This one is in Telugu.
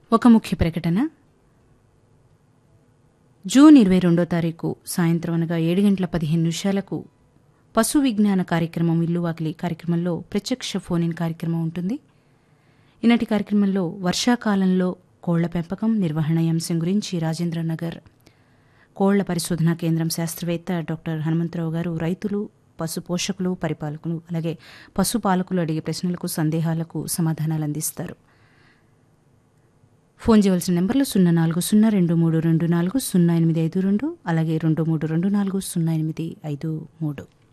ఒక ముఖ్య ప్రకటన జూన్ ఇరవై రెండో తారీఖు సాయంత్రం అనగా ఏడు గంటల పదిహేను నిమిషాలకు పశు విజ్ఞాన కార్యక్రమం ఇల్లు వాకిలి కార్యక్రమంలో ప్రత్యక్ష ఫోన్ ఇన్ కార్యక్రమం ఉంటుంది ఈనాటి కార్యక్రమంలో వర్షాకాలంలో కోళ్ల పెంపకం నిర్వహణ ఈ అంశం గురించి రాజేంద్ర నగర్ కోళ్ల పరిశోధనా కేంద్రం శాస్త్రవేత్త డాక్టర్ హనుమంతరావు గారు రైతులు పశు పోషకులు పరిపాలకులు అలాగే పశుపాలకులు అడిగే ప్రశ్నలకు సందేహాలకు సమాధానాలు అందిస్తారు ఫోన్ చేయవలసిన నెంబర్లు సున్నా నాలుగు సున్నా రెండు మూడు రెండు నాలుగు సున్నా ఎనిమిది ఐదు రెండు అలాగే రెండు మూడు రెండు నాలుగు సున్నా ఎనిమిది ఐదు మూడు